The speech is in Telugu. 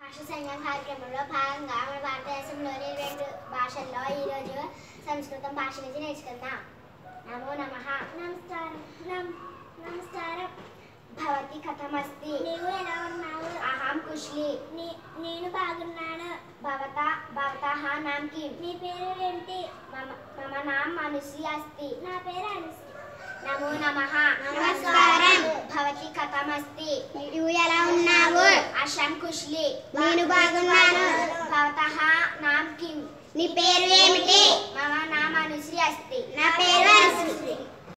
భాష సంఘం కార్యక్రమంలో భాగంగా మన భారతదేశంలోని రెండు భాషల్లో ఈరోజు సంస్కృతం భాష నుంచి నేర్చుకుందాం నమో నమ నమస్కారం నమస్కారం భవతి కథమస్తి నీవు ఎలా ఉన్నావు అహం కుష్లి నేను బాగున్నాను భవత భవతః నామ్ కిం నీ పేరు ఏంటి మమ మమ నామ్ అనుశ్రీ అస్తి నా పేరు అనుశ్రీ నమో నమః నమస్కారం. భవతి కథమస్తి నువ్వు ఎలా ఉన్నావు అశం కుష్లి నేను బాగున్నాను భవతః నామ్ కిం నీ పేరు ఏమిటి మమ నామ్ అనుశ్రీ అస్తి నా పేరు అనుశ్రీ.